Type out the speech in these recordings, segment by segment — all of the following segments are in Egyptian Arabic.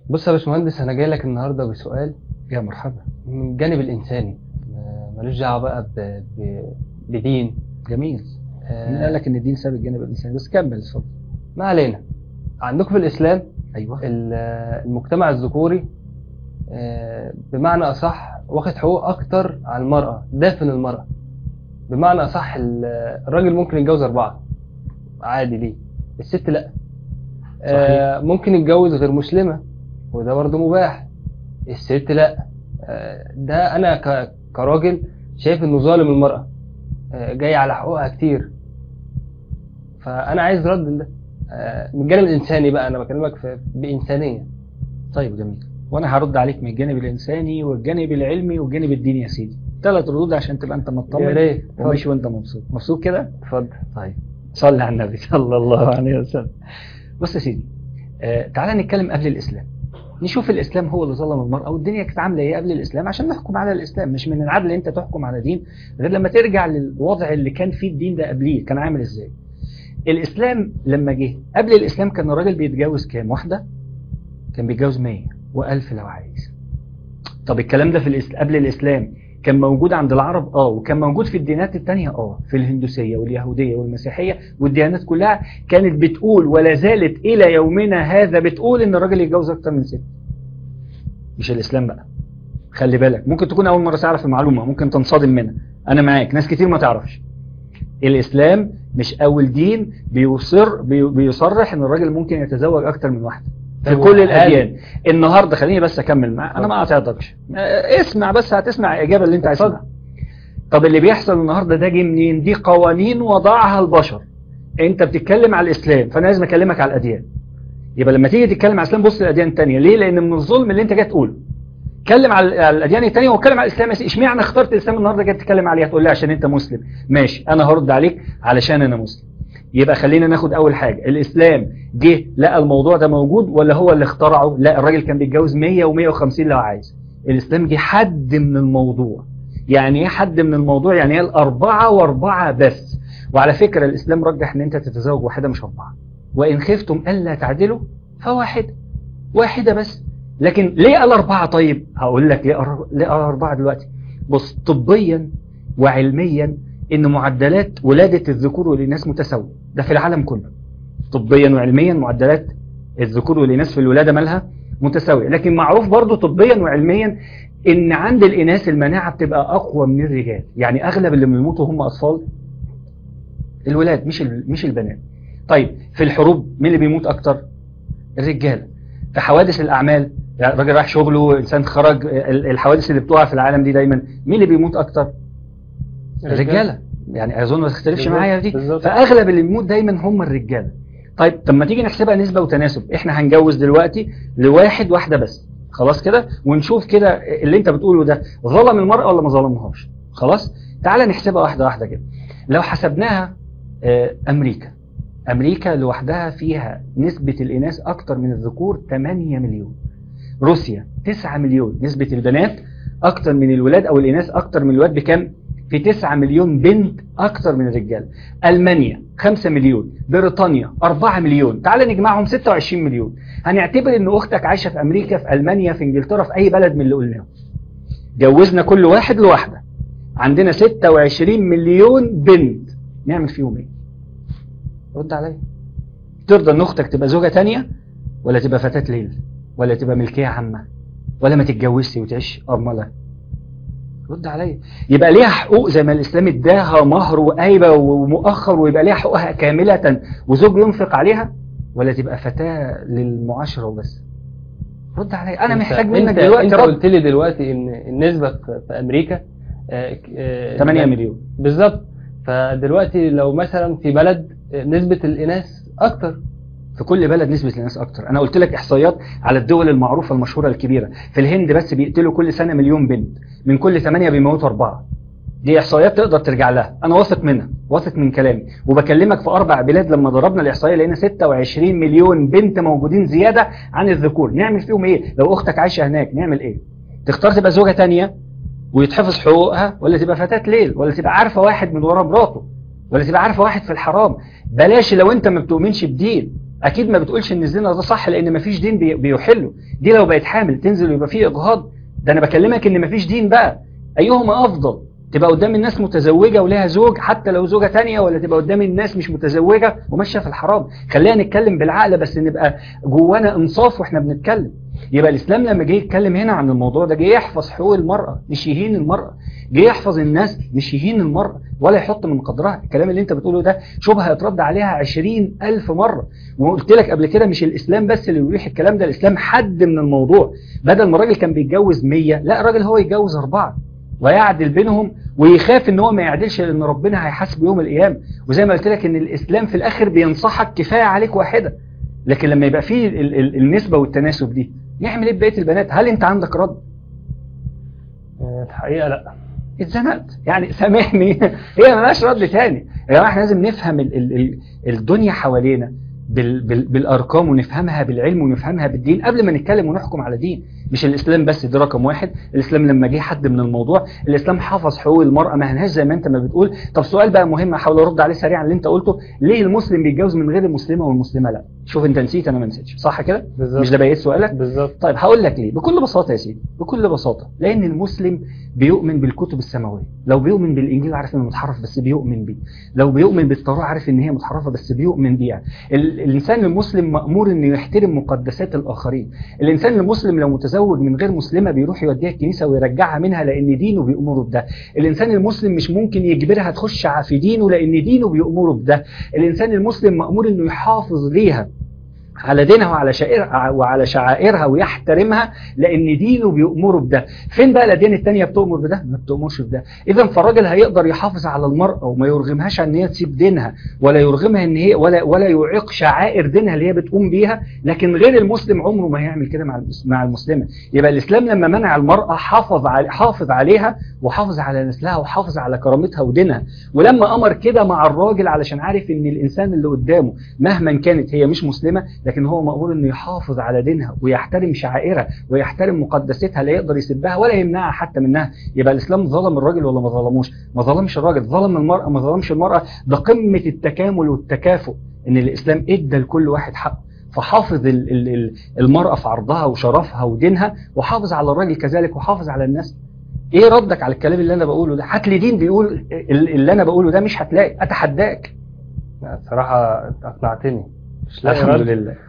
بص يا باشمهندس انا جاي لك النهارده بسؤال يا مرحبا من الجانب الانساني ما- ملوش دعوه بقى ب... ب... بدين جميل آه، مين قال لك ان الدين ساب الجانب الانساني بس كمل اتفضل ما علينا عندكم في الاسلام ايوه ال- المجتمع الذكوري آه، بمعنى اصح واخد حقوق اكتر على المراه دافن المراه بمعنى اصح ال- الراجل ممكن يتجوز اربعه عادي ليه الست لا آه، ممكن يتجوز غير مسلمه وده برضه مباح الست لا آه، ده انا ك- كراجل شايف انه ظالم المراه آه، جاي على حقوقها كتير فانا عايز رد لده آه، من الجانب الانساني بقى انا بكلمك في بانسانيه طيب جميل وانا هرد عليك من الجانب الانساني والجانب العلمي والجانب الديني يا سيدي ثلاث ردود عشان تبقى انت يا مطمن ريت وماشي وانت مبسوط مبسوط كده اتفضل طيب صلي على النبي صلى الله عليه وسلم بص يا سيدي آه تعالى نتكلم قبل الاسلام نشوف الاسلام هو اللي ظلم المراه والدنيا كانت عامله ايه قبل الاسلام عشان نحكم على الاسلام مش من العدل انت تحكم على دين غير لما ترجع للوضع اللي كان فيه الدين ده قبليه كان عامل ازاي الاسلام لما جه قبل الاسلام كان الراجل بيتجوز كام واحده كان بيتجوز 100 و1000 لو عايز طب الكلام ده في الإس... قبل الاسلام كان موجود عند العرب اه وكان موجود في الديانات التانية اه في الهندوسية واليهودية والمسيحية والديانات كلها كانت بتقول ولا زالت الى يومنا هذا بتقول ان الراجل يتجوز اكتر من ست مش الاسلام بقى خلي بالك ممكن تكون اول مرة تعرف المعلومة ممكن تنصدم منها انا معاك ناس كتير ما تعرفش الاسلام مش اول دين بيصر بي- بيصرح ان الراجل ممكن يتزوج اكتر من واحده في طب كل هل- الاديان النهارده خليني بس اكمل معاك انا ما قاطعتكش آه، اسمع بس هتسمع الاجابه اللي انت عايز اتفضل. تسمعها طب اللي بيحصل النهارده ده جه منين دي قوانين وضعها البشر انت بتتكلم على الاسلام فانا لازم اكلمك على الاديان يبقى لما تيجي تتكلم على الاسلام بص للاديان الثانيه ليه لان من الظلم اللي انت جاي تقوله اتكلم على على الاديان الثانيه واتكلم على الاسلام اشمعنى اخترت الاسلام النهارده جاي تتكلم عليها تقول لي عشان انت مسلم ماشي انا هرد عليك علشان انا مسلم يبقى خلينا ناخد اول حاجه الاسلام جه لقى الموضوع ده موجود ولا هو اللي اخترعه لا الراجل كان بيتجوز 100 و150 لو عايز الاسلام جه حد من الموضوع يعني ايه حد من الموضوع يعني ايه الاربعه واربعه بس وعلى فكره الاسلام رجح ان انت تتزوج واحده مش اربعه وان خفتم الا تعدلوا فواحده واحده بس لكن ليه قال اربعه طيب هقول لك ليه قال ليه قال اربعه دلوقتي بص طبيا وعلميا ان معدلات ولاده الذكور والاناث متساويه ده في العالم كله طبيا وعلميا معدلات الذكور والاناث في الولاده مالها متساويه لكن معروف برضو طبيا وعلميا ان عند الاناث المناعه بتبقى اقوى من الرجال يعني اغلب اللي بيموتوا هم اطفال الولاد مش ال- مش البنات طيب في الحروب مين اللي بيموت اكتر الرجاله في حوادث الاعمال يعني راجل رايح شغله انسان خرج ال- الحوادث اللي بتقع في العالم دي دايما مين اللي بيموت اكتر الرجاله يعني اظن ما تختلفش بالظبط، معايا في دي بالظبط. فاغلب اللي بيموت دايما هم الرجاله طيب طب ما تيجي نحسبها نسبه وتناسب احنا هنجوز دلوقتي لواحد واحده بس خلاص كده ونشوف كده اللي انت بتقوله ده ظلم المراه ولا ما ظلمهاش خلاص تعالى نحسبها واحده واحده كده لو حسبناها آه، امريكا امريكا لوحدها فيها نسبه الاناث اكتر من الذكور 8 مليون روسيا 9 مليون نسبه البنات اكتر من الولاد او الاناث اكتر من الولاد بكام في 9 مليون بنت اكتر من الرجال المانيا 5 مليون بريطانيا 4 مليون تعال نجمعهم 26 مليون هنعتبر ان اختك عايشه في امريكا في المانيا في انجلترا في اي بلد من اللي قلناهم جوزنا كل واحد لوحده عندنا 26 مليون بنت نعمل فيهم ايه رد عليا ترضى ان اختك تبقى زوجه تانية ولا تبقى فتاه ليل ولا تبقى ملكيه عامه ولا ما تتجوزش وتعيش ارمله رد عليا يبقى ليها حقوق زي ما الاسلام اداها مهر وقايبه ومؤخر ويبقى ليها حقوقها كامله وزوج ينفق عليها ولا تبقى فتاه للمعاشره وبس رد عليا انا انت- محتاج منك انت دلوقتي انت رد قلت لي دلوقتي ان النسبه في في امريكا آه، آه، 8 مليون بالظبط فدلوقتي لو مثلا في بلد آه، نسبه الاناث اكتر في كل بلد نسبة الناس أكتر أنا قلت لك إحصائيات على الدول المعروفة المشهورة الكبيرة في الهند بس بيقتلوا كل سنة مليون بنت من كل ثمانية بيموتوا أربعة دي إحصائيات تقدر ترجع لها أنا واثق منها واثق من كلامي وبكلمك في أربع بلاد لما ضربنا الإحصائية لقينا 26 مليون بنت موجودين زيادة عن الذكور نعمل فيهم إيه لو أختك عايشة هناك نعمل إيه تختار تبقى زوجة تانية ويتحفظ حقوقها ولا تبقى فتاة ليل ولا تبقى عارفة واحد من ورا مراته ولا تبقى عارفة واحد في الحرام بلاش لو انت ما بتؤمنش بدين اكيد ما بتقولش ان الزنا ده صح لان ما فيش دين بي- بيحله دي لو بقت حامل تنزل ويبقى فيه اجهاض ده انا بكلمك ان مفيش دين بقى ايهما افضل تبقى قدام الناس متزوجة ولها زوج حتى لو زوجة تانية ولا تبقى قدام الناس مش متزوجة وماشية في الحرام خلينا نتكلم بالعقل بس نبقى جوانا انصاف واحنا بنتكلم يبقى الاسلام لما جه يتكلم هنا عن الموضوع ده جه يحفظ حقوق المرأة مش يهين المرأة جه يحفظ الناس مش يهين المرأة ولا يحط من قدرها الكلام اللي انت بتقوله ده شبهة يترد عليها عشرين ألف مرة وقلت لك قبل كده مش الإسلام بس اللي يريح الكلام ده الإسلام حد من الموضوع بدل ما الراجل كان بيتجوز مية لا الراجل هو يتجوز أربعة ويعدل بينهم ويخاف ان هو ما يعدلش لان ربنا هيحاسب يوم القيامه وزي ما قلت لك ان الاسلام في الاخر بينصحك كفايه عليك واحده لكن لما يبقى فيه ال ال النسبه والتناسب دي نعمل ايه ببقيه البنات هل انت عندك رد آه، الحقيقة لا اتزنقت يعني سامحني هي ملهاش رد تاني يا جماعه احنا لازم نفهم ال ال ال الدنيا حوالينا بال بال بالارقام ونفهمها بالعلم ونفهمها بالدين قبل ما نتكلم ونحكم على دين مش الاسلام بس ده رقم واحد الاسلام لما جه حد من الموضوع الاسلام حفظ حقوق المراه ما هنهاش زي ما انت ما بتقول طب سؤال بقى مهم احاول ارد عليه سريعا اللي انت قلته ليه المسلم بيتجوز من غير المسلمه والمسلمه لا شوف انت نسيت انا ما نسيتش صح كده بالظبط مش ده بقيت سؤالك بالظبط طيب هقول لك ليه بكل بساطه يا سيدي بكل بساطه لان المسلم بيؤمن بالكتب السماويه لو بيؤمن بالانجيل عارف انه متحرف بس بيؤمن بيه لو بيؤمن بالتوراه عارف ان هي متحرفه بس بيؤمن بيها ال- الانسان المسلم مامور انه يحترم مقدسات الاخرين الانسان المسلم لو متزوج من غير مسلمه بيروح يوديها الكنيسه ويرجعها منها لان دينه بيامره بده الانسان المسلم مش ممكن يجبرها تخش ع- في دينه لان دينه بيامره بده الانسان المسلم مامور انه يحافظ ليها على دينها وعلى شعائرها وعلى شعائرها ويحترمها لان دينه بيأمره بده فين بقى الاديان التانية بتؤمر بده ما بتؤمرش بده اذا فالراجل هيقدر يحافظ على المرأة وما يرغمهاش ان هي تسيب دينها ولا يرغمها ان هي ولا ولا يعيق شعائر دينها اللي هي بتقوم بيها لكن غير المسلم عمره ما هيعمل كده مع المس- مع المسلمة يبقى الاسلام لما منع المرأة حافظ على حافظ عليها وحافظ على نسلها وحافظ على كرامتها ودينها ولما امر كده مع الراجل علشان عارف ان الانسان اللي قدامه مهما كانت هي مش مسلمة لكن هو مأمور انه يحافظ على دينها ويحترم شعائرها ويحترم مقدستها لا يقدر يسبها ولا يمنعها حتى منها يبقى الاسلام ظلم الراجل ولا ما ظلموش ما ظلمش الراجل ظلم المرأة ما ظلمش المرأة ده قمة التكامل والتكافؤ ان الاسلام ادى لكل واحد حقه فحافظ ال- ال- ال- المرأة في عرضها وشرفها ودينها وحافظ على الراجل كذلك وحافظ على الناس ايه ردك على الكلام اللي انا بقوله ده هات لي دين بيقول ال- اللي انا بقوله ده مش هتلاقي اتحداك لا، الصراحة أقنعتني مش لاقي الحمد رد لله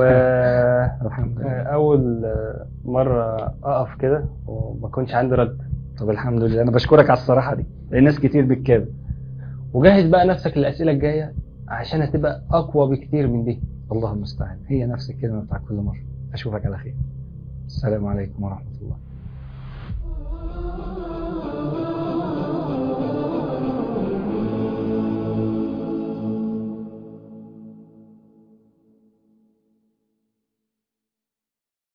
الحمد لله وأول مرة أقف كده وما كنش عندي رد طب الحمد لله انا بشكرك على الصراحه دي لان ناس كتير بتكابر وجهز بقى نفسك للأسئلة الجاية عشان هتبقى أقوى بكتير من دي الله المستعان هي نفس الكلمه بتاع كل مره اشوفك على خير السلام عليكم ورحمه الله